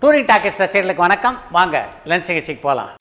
touring docket ரசிகர்களுக்கு வணக்கம் வாங்க லென்ஸ் நிகழ்ச்சிக்கு போகலாம்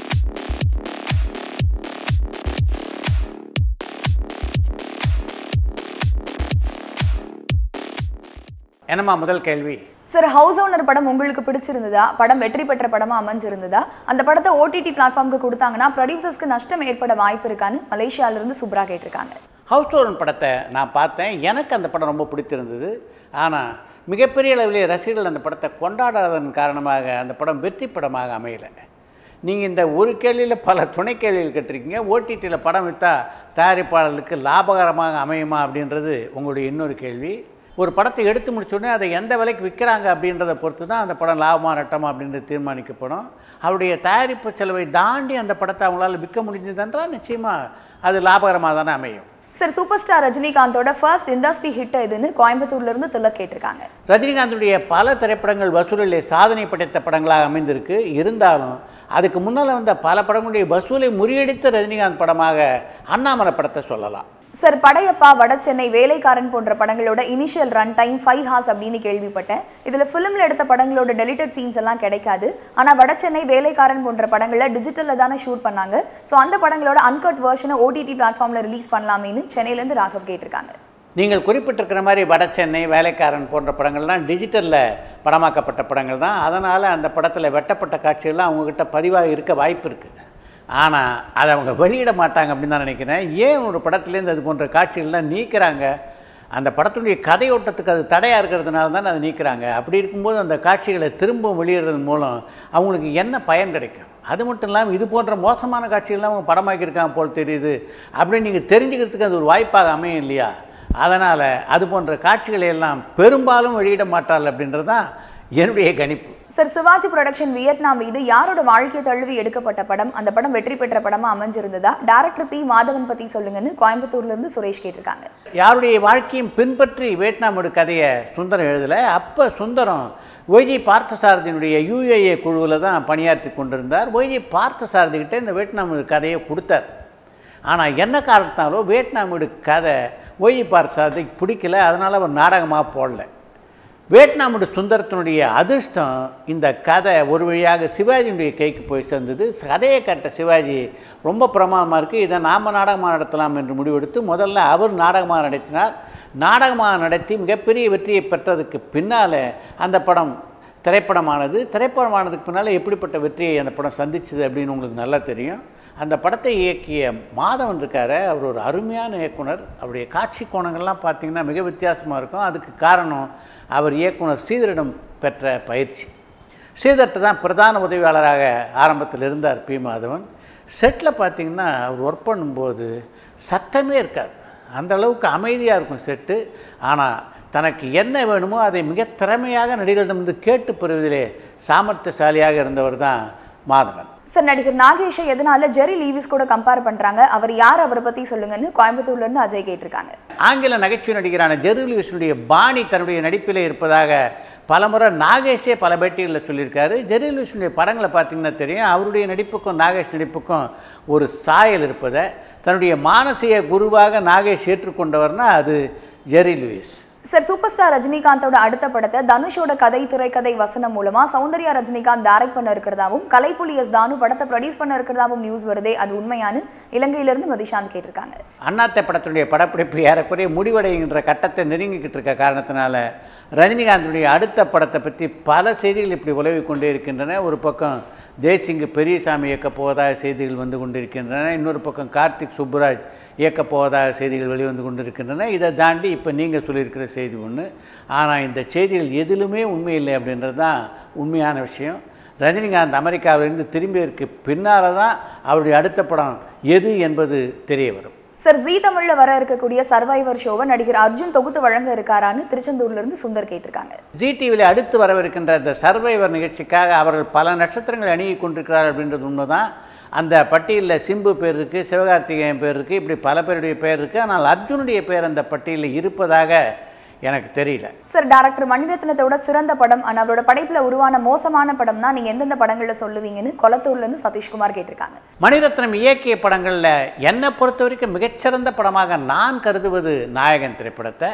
என்னம்மா முதல் கேள்வி சார் ஹவுஸ் ஓனர் படம் உங்களுக்கு பிடிச்சிருந்ததா படம் வெற்றி பெற்ற படமா அமைஞ்சிருந்ததா அந்த படத்தை ஓடிடி பிளாட்ஃபார்முக்கு கொடுத்தாங்கன்னா ப்ரொடியூசர்ஸ்க்கு நஷ்டம் ஏற்பட வாய்ப்பு இருக்கான்னு மலேசியால இருந்து சுப்ரா கேட்டிருக்காங்க ஹவுஸ் ஓரன் படத்தை நான் பார்த்தேன் எனக்கு அந்த படம் ரொம்ப பிடித்திருந்தது ஆனால் மிகப்பெரிய அளவிலே ரசிகர்கள் அந்த படத்தை கொண்டாடாததன் காரணமாக அந்த படம் வெற்றி படமாக அமையலை நீங்கள் இந்த ஒரு கேள்வியில் பல துணை கேள்விகள் கேட்டிருக்கீங்க ஓடிடியில் படம் விற்றா தயாரிப்பாளர்களுக்கு லாபகரமாக அமையுமா அப்படின்றது உங்களுடைய இன்னொரு கேள்வி ஒரு படத்தை எடுத்து முடிச்ச உடனே அதை எந்த விலைக்கு விற்கிறாங்க அப்படின்றத பொறுத்து தான் அந்த படம் லாபமா நட்டமா அப்படின்றது தீர்மானிக்கப்படும் அவருடைய தயாரிப்பு செலவை தாண்டி அந்த படத்தை அவங்களால விற்க முடிஞ்சதென்றால் நிச்சயமாக அது லாபகரமாக தானே அமையும் சார் சூப்பர் ஸ்டார் ரஜினிகாந்தோட ஃபர்ஸ்ட் இண்டஸ்ட்ரி ஹிட் எதுன்னு கோயம்புத்தூர்ல இருந்து திலக் கேட்டிருக்காங்க ரஜினிகாந்துடைய பல திரைப்படங்கள் வசூலிலே சாதனை படைத்த படங்களாக அமைந்திருக்கு இருந்தாலும் அதுக்கு முன்னால் வந்த பல படங்களுடைய வசூலை முறியடித்த ரஜினிகாந்த் படமாக அண்ணாமலை படத்தை சொல்லலாம் சார் படையப்பா வட சென்னை வேலைக்காரன் போன்ற படங்களோட initial run time five hours அப்படின்னு கேள்விப்பட்டேன் இதில் ஃபிலிமில் எடுத்த படங்களோட டெலிட்டட் சீன்ஸ் எல்லாம் கிடைக்காது ஆனால் வட சென்னை வேலைக்காரன் போன்ற படங்களை டிஜிட்டலில் தானே ஷூட் பண்ணாங்க ஸோ அந்த படங்களோட அன்கட் வெர்ஷனை ஓடிடி பிளாட்ஃபார்மில் ரிலீஸ் பண்ணலாமேன்னு சென்னையிலேருந்து ராகவ் கேட்டிருக்காங்க நீங்கள் குறிப்பிட்டிருக்கிற மாதிரி வட சென்னை வேலைக்காரன் போன்ற படங்கள்லாம் டிஜிட்டலில் படமாக்கப்பட்ட படங்கள் தான் அதனால் அந்த படத்தில் வெட்டப்பட்ட காட்சிகள்லாம் அவங்கக்கிட்ட பதிவாக இருக்க வாய்ப்பு இருக்குது ஆனால் அதை அவங்க வெளியிட மாட்டாங்க அப்படின்னு தான் நினைக்கிறேன் ஏன் ஒரு படத்துலேருந்து அது போன்ற காட்சிகள்லாம் நீக்கிறாங்க அந்த படத்துடைய கதையோட்டத்துக்கு அது தடையாக இருக்கிறதுனால தான் அதை நீக்கிறாங்க அப்படி இருக்கும்போது அந்த காட்சிகளை திரும்ப வெளியிடுறது மூலம் அவங்களுக்கு என்ன பயன் கிடைக்கும் அது மட்டும் இல்லாமல் இது போன்ற மோசமான காட்சிகள்லாம் அவங்க படமாக்கியிருக்காங்க போல் தெரியுது அப்படின்னு நீங்கள் தெரிஞ்சுக்கிறதுக்கு அது ஒரு வாய்ப்பாக அமையும் இல்லையா அதனால் அது போன்ற காட்சிகளை எல்லாம் பெரும்பாலும் வெளியிட மாட்டார்கள் அப்படின்றது தான் என்னுடைய கணிப்பு சார் சிவாஜி ப்ரொடக்ஷன் வியட்நாம் வீடு யாரோட வாழ்க்கையை தழுவி எடுக்கப்பட்ட படம் அந்த படம் வெற்றி பெற்ற படமா அமைஞ்சிருந்ததா டேரக்டர் பி மாதவன் பத்தி சொல்லுங்கன்னு கோயம்புத்தூர்ல இருந்து சுரேஷ் கேட்டிருக்காங்க யாருடைய வாழ்க்கையும் பின்பற்றி வியட்நாமோட கதையை சுந்தரம் எழுதலை அப்போ சுந்தரம் ஒய்ஜி பார்த்தசாரதியினுடைய யுஏஏ குழுவில் தான் பணியாற்றி கொண்டிருந்தார் ஒய்ஜி பார்த்தசாரதிக்கிட்ட இந்த வியட்நாம் கதையை கொடுத்தார் ஆனால் என்ன காரணத்தாலோ வியட்நாமோட கதை ஒய்ஜி பார்த்தசாரதிக்கு பிடிக்கல அதனால் அவர் நாடகமாக போடல வியட்நாமோட சுந்தரத்தினுடைய அதிர்ஷ்டம் இந்த கதை ஒரு வழியாக சிவாஜியினுடைய கைக்கு போய் சேர்ந்தது கதையை கட்ட சிவாஜி ரொம்ப பிரமாதமாக இருக்குது இதை நாம் நாடகமாக நடத்தலாம் என்று முடிவெடுத்து முதல்ல அவர் நாடகமாக நடத்தினார் நாடகமாக நடத்தி மிகப்பெரிய வெற்றியை பெற்றதுக்கு பின்னால் அந்த படம் திரைப்படமானது திரைப்படமானதுக்கு பின்னால் எப்படிப்பட்ட வெற்றியை அந்த படம் சந்திச்சது அப்படின்னு உங்களுக்கு நல்லா தெரியும் அந்த படத்தை இயக்கிய மாதவன் இருக்காரு அவர் ஒரு அருமையான இயக்குனர் அவருடைய காட்சி கோணங்கள்லாம் பார்த்திங்கன்னா மிக வித்தியாசமாக இருக்கும் அதுக்கு காரணம் அவர் இயக்குனர் ஸ்ரீதரிடம் பெற்ற பயிற்சி ஸ்ரீதர்கிட்ட தான் பிரதான உதவியாளராக ஆரம்பத்தில் இருந்தார் பி மாதவன் செட்டில் பார்த்திங்கன்னா அவர் ஒர்க் பண்ணும்போது சத்தமே இருக்காது அந்த அளவுக்கு அமைதியாக இருக்கும் செட்டு ஆனால் தனக்கு என்ன வேணுமோ அதை மிக திறமையாக நடிகர்களிடமிருந்து கேட்டு பெறுவதிலே சாமர்த்தியசாலியாக இருந்தவர் தான் மாதவன் சார் நடிகர் நாகேஷை எதனால ஜெரி லீவிஸ் கூட கம்பேர் பண்றாங்க அவர் யார் அவரை பத்தி சொல்லுங்கன்னு கோயம்புத்தூர்ல இருந்து அஜய் கேட்டிருக்காங்க ஆங்கில நகைச்சுவை நடிகரான ஜெர்ரி லூயிஸுடைய பாணி தன்னுடைய நடிப்பில் இருப்பதாக பலமுறை நாகேஷே பல பேட்டிகளில் சொல்லியிருக்காரு ஜெர்ரி லூயிஸுடைய படங்களை பார்த்தீங்கன்னா தெரியும் அவருடைய நடிப்புக்கும் நாகேஷ் நடிப்புக்கும் ஒரு சாயல் இருப்பதை தன்னுடைய மானசீக குருவாக நாகேஷ் ஏற்றுக்கொண்டவர்னா அது Jerry Lewis sir super star ரஜினிகாந்தோட அடுத்த படத்தை தனுஷோட கதை திரைக்கதை வசனம் மூலமா சௌந்தர்யா ரஜினிகாந்த் டைரக்ட் பண்ண இருக்கிறதாவும் கலைப்புலி எஸ் தானு படத்தை ப்ரொடியூஸ் பண்ண இருக்கிறதாவும் நியூஸ் வருதே அது உண்மையானு இலங்கையிலிருந்து மதிஷாந்த் கேட்டிருக்காங்க அண்ணாத்த படத்துடைய படப்பிடிப்பு ஏறக்குறைய முடிவடைகின்ற கட்டத்தை நெருங்கிக்கிட்டு இருக்க காரணத்தினால ரஜினிகாந்துடைய அடுத்த படத்தை பற்றி பல செய்திகள் இப்படி உலவி கொண்டே இருக்கின்றன ஒரு பக்கம் ஜெய்சிங் பெரியசாமி இயக்கப் போவதாக செய்திகள் வந்து கொண்டிருக்கின்றன இன்னொரு பக்கம் கார்த்திக் சுப்புராஜ் இயக்கப் போவதாக செய்திகள் வெளிவந்து கொண்டிருக்கின்றன இதை தாண்டி இப்போ நீங்கள் சொல்லியிருக்கிற செய்தி ஒன்று ஆனால் இந்த செய்திகள் எதிலுமே உண்மை இல்லை அப்படின்றது தான் உண்மையான விஷயம் ரஜினிகாந்த் அமெரிக்காவிலிருந்து திரும்பியதற்கு பின்னால் தான் அவருடைய அடுத்த படம் எது என்பது தெரிய வரும் சார் ஜீ தமிழ்ல வர இருக்கக்கூடிய சர்வைவர் ஷோவை நடிகர் அர்ஜுன் தொகுத்து வழங்க இருக்காரான்னு திருச்செந்தூர்ல இருந்து சுந்தர் கேட்டிருக்காங்க ஜி டிவியில் அடுத்து வரவிருக்கின்ற இந்த சர்வைவர் நிகழ்ச்சிக்காக அவர்கள் பல நட்சத்திரங்கள் அணுகி கொண்டிருக்கிறார்கள் அப்படின்றது உண்மைதான் அந்த பட்டியலில் சிம்பு பேர் இருக்குது சிவகார்த்திகேயன் பேர் இருக்குது இப்படி பல பேருடைய பேர் இருக்குது ஆனால் அர்ஜுனுடைய பேர் அந்த பட்டியலில் இருப்பதாக எனக்கு தெரியல சார் டைரக்டர் மணிரத்னத்தோட சிறந்த படம் and அவரோட படைப்புல உருவான மோசமான படம்னா நீங்க எந்தெந்த படங்கள்ல சொல்லுவீங்கன்னு கொளத்தூர்ல இருந்து சதீஷ்குமார் கேட்டிருக்காங்க மணிரத்னம் இயக்கிய படங்களில் என்னை பொறுத்த வரைக்கும் மிகச்சிறந்த படமாக நான் கருதுவது நாயகன் திரைப்படத்தை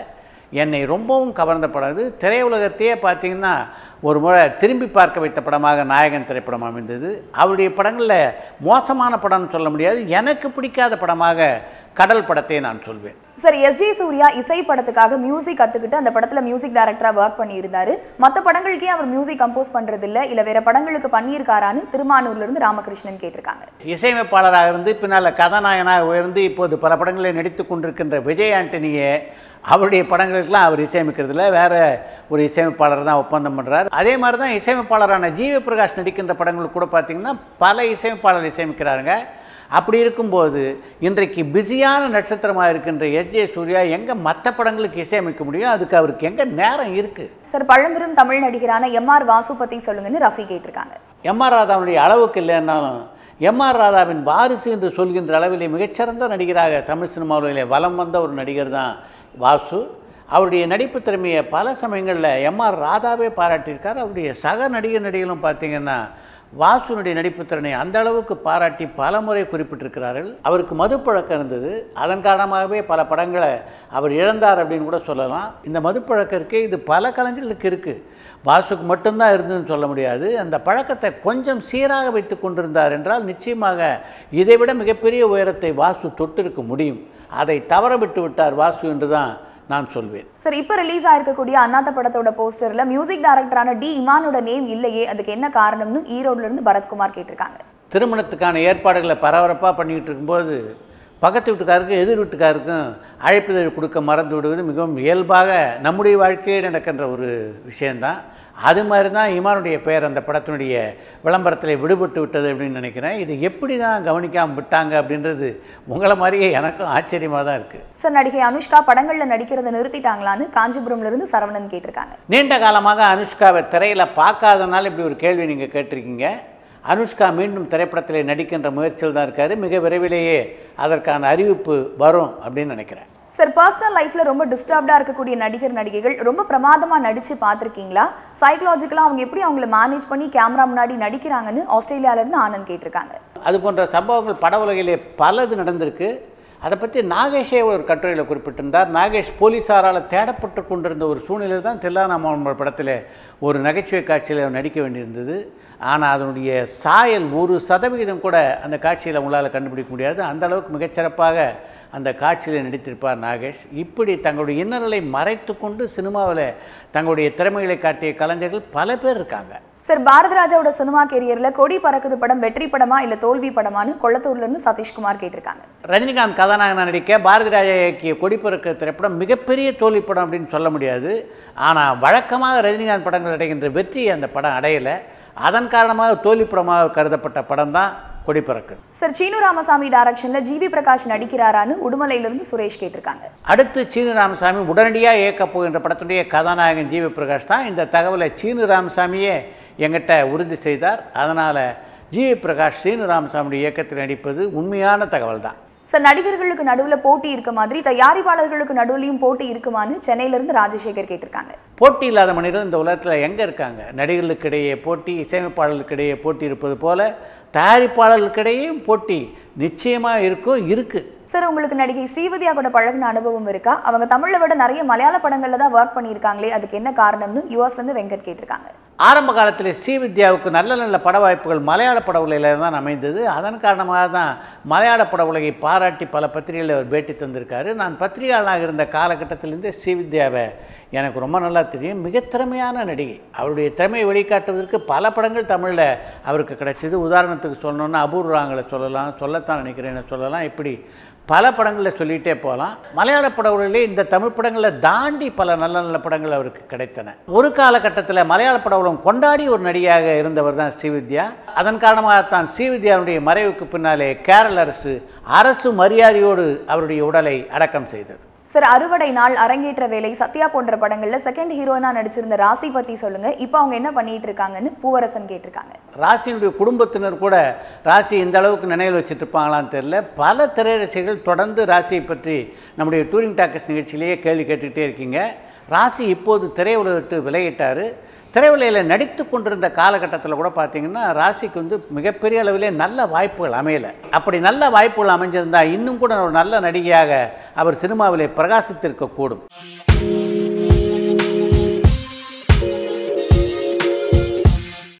என்னை ரொம்பவும் கவர்ந்த படம் இது திரையுலகத்தையே பார்த்தீங்கன்னா ஒரு முறை திரும்பி பார்க்க வைத்த படமாக நாயகன் திரைப்படம் அமைந்தது அவருடைய படங்களில் மோசமான படம்னு சொல்ல முடியாது எனக்கு பிடிக்காத படமாக கடல் படத்தை நான் சொல்வேன் சார் எஸ் ஜே சூர்யா இசை படத்துக்காக மியூசிக் கத்துக்கிட்டு அந்த படத்துல மியூசிக் டைரக்டரா ஒர்க் பண்ணியிருந்தாரு மத்த படங்களுக்கே அவர் மியூசிக் கம்போஸ் பண்றது இல்ல இல்ல வேற படங்களுக்கு பண்ணியிருக்காரான்னு திருமானூர்ல இருந்து ராமகிருஷ்ணன் கேட்டிருக்காங்க இசையமைப்பாளராக இருந்து பின்னால் கதாநாயகனாக உயர்ந்து இப்போது பல படங்களில் நடித்து கொண்டிருக்கின்ற விஜய் ஆண்டனியே அவருடைய படங்களுக்கெல்லாம் அவர் இசையமைக்கிறதுல வேற ஒரு இசையமைப்பாளர் தான் ஒப்பந்தம் பண்ணுறார் அதே மாதிரி தான் இசையமைப்பாளரான ஜீவ பிரகாஷ் நடிக்கின்ற படங்களுக்கு கூட பார்த்திங்கன்னா பல இசையமைப்பாளர் இசையமைக்கிறாங்க அப்படி இருக்கும்போது இன்றைக்கு பிஸியான நட்சத்திரமாக இருக்கின்ற எஸ் ஜே சூர்யா எங்கே மற்ற படங்களுக்கு இசையமைக்க முடியும் அதுக்கு அவருக்கு எங்கே நேரம் இருக்குது சார் பழம்பெரும் தமிழ் நடிகரான எம் ஆர் வாசு பத்தி சொல்லுங்கன்னு ரஃபி கேட்டிருக்காங்க எம்ஆர் ராதாவுடைய அளவுக்கு இல்லைன்னாலும் எம்ஆர் ராதாவின் வாரிசு என்று சொல்கின்ற அளவிலே மிகச்சிறந்த நடிகராக தமிழ் சினிமாவிலே வலம் வந்த ஒரு நடிகர் தான் வாசு அவருடைய நடிப்பு திறமையை பல சமயங்களில் எம்ஆர் ராதாவே பாராட்டியிருக்கார் அவருடைய சக நடிகர் நடிகர்களும் பார்த்தீங்கன்னா வாசுனுடைய நடிப்பு திறனை அந்த அளவுக்கு பாராட்டி பல முறை குறிப்பிட்டிருக்கிறார்கள் அவருக்கு மதுப்பழக்கம் இருந்தது அதன் காரணமாகவே பல படங்களை அவர் இழந்தார் அப்படின்னு கூட சொல்லலாம் இந்த மதுப்பழக்கம் இருக்கே இது பல கலைஞர்களுக்கு இருக்குது வாசுக்கு மட்டும்தான் இருந்ததுன்னு சொல்ல முடியாது அந்த பழக்கத்தை கொஞ்சம் சீராக வைத்து கொண்டிருந்தார் என்றால் நிச்சயமாக இதைவிட மிகப்பெரிய உயரத்தை வாசு தொட்டிருக்க முடியும் அதை தவற விட்டு விட்டார் வாசு என்று தான் நான் சொல்வேன் சார் இப்போ ரிலீஸ் ஆயிருக்கக்கூடிய அண்ணாத்த படத்தோட போஸ்டர்ல மியூசிக் டைரக்டரான டி இமானோட நேம் இல்லையே அதுக்கு என்ன காரணம்னு ஈரோட்ல இருந்து பரத்குமார் கேட்டிருக்காங்க திருமணத்துக்கான ஏற்பாடுகளை பரபரப்பாக பண்ணிக்கிட்டு இருக்கும்போது பக்கத்து வீட்டுக்காருக்கும் எதிர் வீட்டுக்காருக்கும் அழைப்பிதழ் கொடுக்க மறந்து விடுவது மிகவும் இயல்பாக நம்முடைய வாழ்க்கையே நடக்கின்ற ஒரு விஷயந்தான் அது மாதிரி தான் இமானுடைய பெயர் அந்த படத்தினுடைய விளம்பரத்தில் விடுபட்டு விட்டது அப்படின்னு நினைக்கிறேன் இது எப்படி தான் கவனிக்காமல் விட்டாங்க அப்படின்றது உங்களை மாதிரியே எனக்கும் ஆச்சரியமாக தான் இருக்குது சார் நடிகை அனுஷ்கா படங்கள்ல நடிக்கிறத நிறுத்திட்டாங்களான்னு காஞ்சிபுரம்ல இருந்து சரவணன் கேட்டிருக்காங்க நீண்ட காலமாக அனுஷ்காவை திரையில் பார்க்காதனால இப்படி ஒரு கேள்வி நீங்கள் கேட்டிருக்கீங்க அனுஷ்கா மீண்டும் திரைப்படத்தில் நடிக்கின்ற முயற்சியில் தான் இருக்காரு மிக விரைவிலேயே அதற்கான அறிவிப்பு வரும் அப்படின்னு நினைக்கிறேன் சார் பர்சனல் லைஃப்ல ரொம்ப டிஸ்டர்ப்டா இருக்கக்கூடிய நடிகர் நடிகைகள் ரொம்ப பிரமாதமா நடிச்சு பார்த்திருக்கீங்களா சைக்கலாஜிக்கலா அவங்க எப்படி அவங்கள மேனேஜ் பண்ணி கேமரா முன்னாடி நடிக்கிறாங்கன்னு ஆஸ்திரேலியால இருந்து ஆனந்த் கேட்டிருக்காங்க அது போன்ற சம்பவங்கள் பட உலகிலே பலது நடந்திருக்கு அதை பற்றி நாகேஷே ஒரு கட்டுரையில் குறிப்பிட்டிருந்தார் நாகேஷ் போலீஸாரால் தேடப்பட்டு கொண்டிருந்த ஒரு சூழ்நிலையில் தான் தில்லானாமன் படத்தில் ஒரு நகைச்சுவை காட்சியில் அவர் நடிக்க வேண்டியிருந்தது ஆனால் அதனுடைய சாயல் ஒரு சதவிகிதம் கூட அந்த காட்சியில் உங்களால் கண்டுபிடிக்க முடியாது அந்த அளவுக்கு மிகச்சிறப்பாக அந்த காட்சியில் நடித்திருப்பார் நாகேஷ் இப்படி தங்களுடைய இன்னல்களை மறைத்து கொண்டு சினிமாவில் தங்களுடைய திறமைகளை காட்டிய கலைஞர்கள் பல பேர் இருக்காங்க சார் பாரதிராஜாவோட சினிமா கெரியர்ல கொடி பறக்குது படம் வெற்றி படமா இல்ல தோல்வி படமான்னு கொளத்தூர்ல இருந்து சதீஷ்குமார் கேட்டிருக்காங்க ரஜினிகாந்த் கதாநாயகனாக நடிக்க பாரதி ராஜா இயக்கிய கொடிப்பறக்க திரைப்படம் மிகப்பெரிய தோல்வி படம் அப்படின்னு சொல்ல முடியாது ஆனால் வழக்கமாக ரஜினிகாந்த் படங்கள் அடைகின்ற வெற்றி அந்த படம் அடையலை அதன் காரணமாக தோல்வி படமாக கருதப்பட்ட படம் தான் கொடிப்பறக்கு சார் சீனு ராமசாமி டைரக்ஷன்ல ஜிவி பிரகாஷ் நடிக்கிறாரான்னு உடுமலையில இருந்து சுரேஷ் கேட்டிருக்காங்க அடுத்து சீனு ராமசாமி உடனடியாக இயக்கப் போகின்ற படத்துடைய கதாநாயகன் ஜிவி பிரகாஷ் தான் இந்த தகவலை சீனு ராமசாமியே எங்கிட்ட உறுதி செய்தார் அதனால் ஜிவி பிரகாஷ் சீனு ராமசாமியுடைய இயக்கத்தில் நடிப்பது உண்மையான தகவல் தான் சார் நடிகர்களுக்கு நடுவுல போட்டி இருக்க மாதிரி தயாரிப்பாளர்களுக்கு நடுவுலையும் போட்டி இருக்குமான்னு சென்னையில இருந்து ராஜசேகர் கேட்டிருக்காங்க போட்டி இல்லாத மனிதர்கள் இந்த உலகத்தில் எங்கே இருக்காங்க நடிகர்களுக்கு இடையே போட்டி இசையமைப்பாளர்களுக்கு இடையே போட்டி இருப்பது போல தயாரிப்பாளர்களுக்கிடையேயும் போட்டி நிச்சயமாக இருக்கும் இருக்குது சார் உங்களுக்கு நடிகை ஸ்ரீவதியா கூட பழகின அனுபவம் இருக்கா அவங்க தமிழை விட நிறைய மலையாள படங்கள்ல தான் ஒர்க் பண்ணியிருக்காங்களே அதுக்கு என்ன காரணம்னு யூஎஸ்ல இருந்து வெங்கட் கேட்டிருக்காங்க ஆரம்ப காலத்தில் ஸ்ரீவித்யாவுக்கு நல்ல நல்ல பட வாய்ப்புகள் மலையாள பட உலகில் தான் அமைந்தது அதன் காரணமாக தான் மலையாள பட உலகை பாராட்டி பல பத்திரிகைகளில் அவர் பேட்டி தந்திருக்காரு நான் பத்திரிகையாளனாக இருந்த காலகட்டத்திலேருந்து ஸ்ரீவித்யாவை எனக்கு ரொம்ப நல்லா தெரியும் மிக திறமையான நடிகை அவருடைய திறமையை வெளிக்காட்டுவதற்கு பல படங்கள் தமிழில் அவருக்கு கிடைச்சது உதாரணத்துக்கு சொல்லணும்னா அபூர்வாங்களை சொல்லலாம் சொல்லத்தான் நினைக்கிறேன்னு சொல்லலாம் இப்படி பல படங்களில் சொல்லிகிட்டே போகலாம் மலையாள பட உலகிலே இந்த தமிழ் படங்களை தாண்டி பல நல்ல நல்ல படங்கள் அவருக்கு கிடைத்தன ஒரு காலகட்டத்தில் மலையாள பட உலகம் கொண்டாடி ஒரு நடிகையாக இருந்தவர் தான் ஸ்ரீவித்யா அதன் காரணமாகத்தான் ஸ்ரீவித்யாவுடைய மறைவுக்கு பின்னாலே கேரள அரசு அரசு மரியாதையோடு அவருடைய உடலை அடக்கம் செய்தது சார் அறுவடை நாள் அரங்கேற்ற வேலை சத்யா போன்ற படங்கள்ல செகண்ட் ஹீரோயினா நடிச்சிருந்த ராசி பத்தி சொல்லுங்க இப்போ அவங்க என்ன பண்ணிட்டு இருக்காங்கன்னு பூவரசன் கேட்டிருக்காங்க ராசியினுடைய குடும்பத்தினர் கூட ராசி இந்த அளவுக்கு நினைவில் வச்சுட்டு இருப்பாங்களான்னு தெரியல பல திரைரசிகர்கள் தொடர்ந்து ராசியை பற்றி நம்முடைய டூரிங் டாக்கஸ் நிகழ்ச்சியிலேயே கேள்வி கேட்டுக்கிட்டே இருக்கீங்க ராசி இப்போது திரையுலக விட்டு விலகிட்டார் திரையுலகில் நடித்து கொண்டிருந்த காலகட்டத்தில் கூட பார்த்தீங்கன்னா ராசிக்கு வந்து மிகப்பெரிய அளவிலே நல்ல வாய்ப்புகள் அமையலை அப்படி நல்ல வாய்ப்புகள் அமைஞ்சிருந்தா இன்னும் கூட ஒரு நல்ல நடிகையாக அவர் சினிமாவிலே பிரகாசித்திருக்கக்கூடும்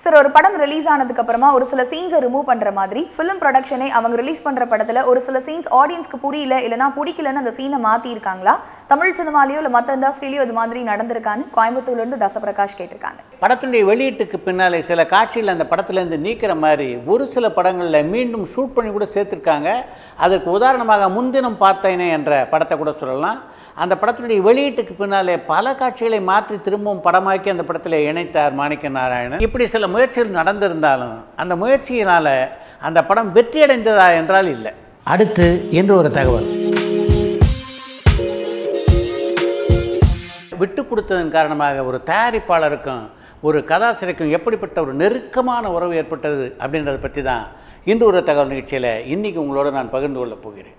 சார் ஒரு படம் ரிலீஸ் ஆனதுக்கு அப்புறமா ஒரு சில சீன்ஸை ரிமூவ் பண்ற மாதிரி ஃபிலிம் ப்ரொடக்ஷனே அவங்க ரிலீஸ் பண்ற படத்துல ஒரு சில சீன்ஸ் ஆடியன்ஸ்க்கு புரியல இல்லைனா பிடிக்கலன்னு அந்த சீனை மாத்தி இருக்காங்களா தமிழ் சினிமாலயோ இல்ல மத்த இண்டஸ்ட்ரியிலயோ இது மாதிரி நடந்திருக்கான்னு கோயம்புத்தூர்ல இருந்து தசபிரகாஷ் கேட்டிருக்காங்க படத்தினுடைய வெளியீட்டுக்கு பின்னாலே சில காட்சிகள் அந்த படத்துலேருந்து நீக்கிற மாதிரி ஒரு சில படங்களில் மீண்டும் ஷூட் பண்ணி கூட சேர்த்துருக்காங்க அதுக்கு உதாரணமாக முன்தினம் பார்த்தேனே என்ற படத்தை கூட சொல்லலாம் அந்த படத்தினுடைய வெளியீட்டுக்கு பின்னாலே பல காட்சிகளை மாற்றி திரும்பவும் படமாக்கி அந்த படத்தில் இணைத்தார் மாணிக்க நாராயணன் இப்படி சில முயற்சிகள் நடந்திருந்தாலும் அந்த முயற்சியினால் அந்த படம் வெற்றியடைந்ததா என்றால் இல்லை அடுத்து என்று ஒரு தகவல் விட்டு கொடுத்ததன் காரணமாக ஒரு தயாரிப்பாளருக்கும் ஒரு கதாசிரியருக்கும் எப்படிப்பட்ட ஒரு நெருக்கமான உறவு ஏற்பட்டது அப்படின்றத பற்றி தான் இன்று ஒரு தகவல் நிகழ்ச்சியில் இன்றைக்கி உங்களோட நான் பகிர்ந்து கொள்ளப் போகிறேன்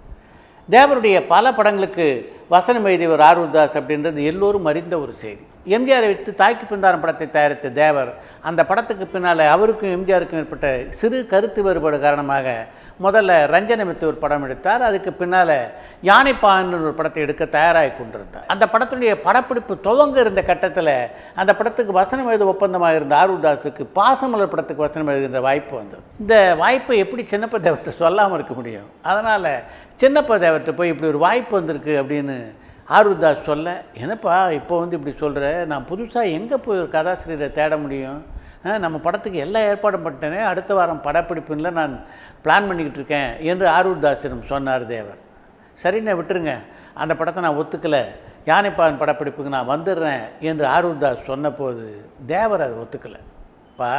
தேவருடைய பல படங்களுக்கு வசனம் எழுதியவர் ஆரூர்தாஸ் அப்படின்றது எல்லோரும் அறிந்த ஒரு செய்தி எம்ஜிஆரை வைத்து தாய்க்கு பிந்தாரம் படத்தை தயாரித்த தேவர் அந்த படத்துக்கு பின்னால் அவருக்கும் எம்ஜிஆருக்கும் ஏற்பட்ட சிறு கருத்து வேறுபாடு காரணமாக முதல்ல ரஞ்சனமித்து ஒரு படம் எடுத்தார் அதுக்கு பின்னால் யானைப்பான்னு ஒரு படத்தை எடுக்க தயாராகி கொண்டிருந்தார் அந்த படத்துடைய படப்பிடிப்பு துவங்க இருந்த கட்டத்தில் அந்த படத்துக்கு வசனம் எழுத ஒப்பந்தமாக இருந்த ஆரூர்தாஸுக்கு பாசமலர் படத்துக்கு வசனம் எழுதுகின்ற வாய்ப்பு வந்தது இந்த வாய்ப்பை எப்படி சின்னப்ப தேவர்கிட்ட சொல்லாமல் இருக்க முடியும் அதனால் சின்னப்ப தேவர்கிட்ட போய் இப்படி ஒரு வாய்ப்பு வந்திருக்கு அப்படின்னு ஆரூர்தாஸ் சொல்ல என்னப்பா இப்போ வந்து இப்படி சொல்கிற நான் புதுசாக எங்கே போய் ஒரு கதாசிரியரை தேட முடியும் ஆ, நம்ம படத்துக்கு எல்லா ஏற்பாடும் பண்ணிட்டேனே அடுத்த வாரம் படப்பிடிப்புல நான் பிளான் பண்ணிக்கிட்டு இருக்கேன் என்று ஆரூர்தாஸிடம் சொன்னார் தேவர் சரிண்ணே விட்டுருங்க அந்த படத்தை நான் ஒத்துக்கலை யானைப்பான் படப்பிடிப்புக்கு நான் வந்துடுறேன் என்று ஆரூர்தாஸ் சொன்னபோது தேவர் அதை ஒத்துக்கலை பா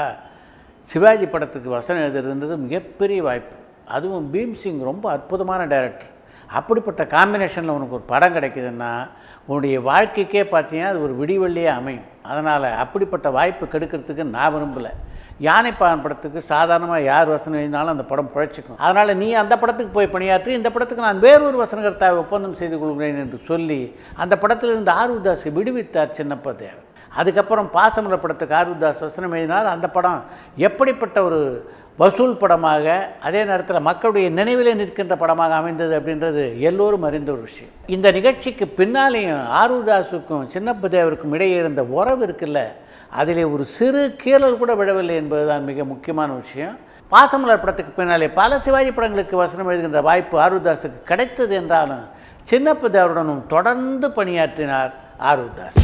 சிவாஜி படத்துக்கு வசனம் எழுதுறதுன்றது மிகப்பெரிய வாய்ப்பு அதுவும் பீம்சிங் ரொம்ப அற்புதமான டைரக்டர் அப்படிப்பட்ட காம்பினேஷனில் உனக்கு ஒரு படம் கிடைக்குதுன்னா உன்னுடைய வாழ்க்கைக்கே பார்த்தீங்கன்னா அது ஒரு விடிவெள்ளியே அமையும் அதனால் அப்படிப்பட்ட வாய்ப்பு கெடுக்கிறதுக்கு நான் விரும்பலை யானைப்பான் படத்துக்கு சாதாரணமாக யார் வசனம் எழுதினாலும் அந்த படம் பிழைச்சிக்கும் அதனால் நீ அந்த படத்துக்கு போய் பணியாற்றி இந்த படத்துக்கு நான் வேறொரு வசனகர்த்தாவை ஒப்பந்தம் செய்து கொள்கிறேன் என்று சொல்லி அந்த படத்திலிருந்து ஆர்வதாஸை விடுவித்தார் சின்னப்ப தேவர் அதுக்கப்புறம் பாசமலர் படத்துக்கு ஆர்வதாஸ் வசனம் எழுதினார் அந்த படம் எப்படிப்பட்ட ஒரு வசூல் படமாக அதே நேரத்தில் மக்களுடைய நினைவிலே நிற்கின்ற படமாக அமைந்தது அப்படின்றது எல்லோரும் அறிந்த ஒரு விஷயம் இந்த நிகழ்ச்சிக்கு பின்னாலேயும் ஆரூதாஸுக்கும் சின்னப்ப தேவருக்கும் இடையே இருந்த உறவு இருக்குல்ல அதிலே ஒரு சிறு கீறல் கூட விழவில்லை என்பதுதான் மிக முக்கியமான விஷயம் பாசமலர் படத்துக்கு பின்னாலே பல சிவாஜி படங்களுக்கு வசனம் எழுதுகின்ற வாய்ப்பு ஆரூதாஸுக்கு கிடைத்தது என்றாலும் சின்னப்ப தேவருடனும் தொடர்ந்து பணியாற்றினார் ஆரூதாஸ்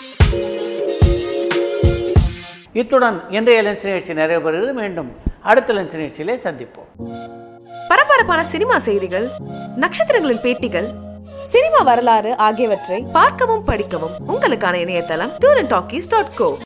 இத்துடன் இன்றைய லென்ஸ் நிகழ்ச்சி நிறைவு பெறுகிறது மீண்டும் அடுத்த லென்ஸ் நிகழ்ச்சியிலே சந்திப்போம் பரபரப்பான சினிமா செய்திகள் நட்சத்திரங்களின் பேட்டிகள் சினிமா வரலாறு ஆகியவற்றை பார்க்கவும் படிக்கவும் உங்களுக்கான இணையதளம் tour and talkies dot go